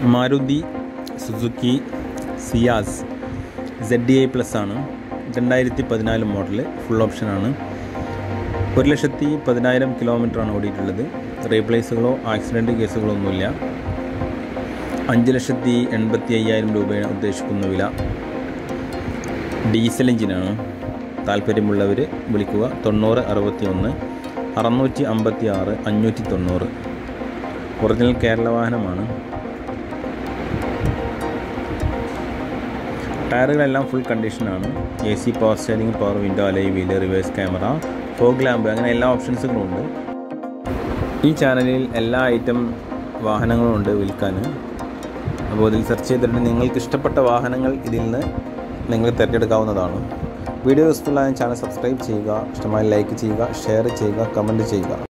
Maruti Suzuki Ciaz Z D I plus ആണ് രണ്ടായിരത്തി പതിനാല് മോഡൽ ഫുൾ ഓപ്ഷനാണ് ഒരു ലക്ഷത്തി പതിനായിരം കിലോമീറ്ററാണ് ഓടിയിട്ടുള്ളത് റീപ്ലേസുകളോ ആക്സിഡൻറ്റ് കേസുകളോ ഒന്നുമില്ല അഞ്ച് ലക്ഷത്തി എൺപത്തി അയ്യായിരം രൂപയാണ് ഉദ്ദേശിക്കുന്ന വില ഡീസൽ എഞ്ചിനാണ് താല്പര്യമുള്ളവർ വിളിക്കുക തൊണ്ണൂറ് അറുപത്തി ഒന്ന് അറുന്നൂറ്റി അമ്പത്തി ആറ് അഞ്ഞൂറ്റി തൊണ്ണൂറ് ഒറിജിനൽ കേരള വാഹനമാണ് ടയറുകളെല്ലാം ഫുൾ കണ്ടീഷനാണ് A C power steering power window alloy wheel reverse camera fog lamp അങ്ങനെ എല്ലാ ഓപ്ഷൻസുകളും ഉണ്ട് ഈ ചാനലിൽ എല്ലാ ഐറ്റം വാഹനങ്ങളും ഉണ്ട് വിൽക്കാൻ അപ്പോൾ ഇതിൽ സെർച്ച് ചെയ്തിട്ട് നിങ്ങൾക്ക് ഇഷ്ടപ്പെട്ട വാഹനങ്ങൾ ഇതിൽ നിന്ന് നിങ്ങൾ തിരഞ്ഞെടുക്കാവുന്നതാണ് വീഡിയോ യൂസ്ഫുൾ ആയ ചാനൽ സബ്സ്ക്രൈബ് ചെയ്യുക ഇഷ്ടമായി ലൈക്ക് ചെയ്യുക ഷെയർ ചെയ്യുക കമൻറ്റ് ചെയ്യുക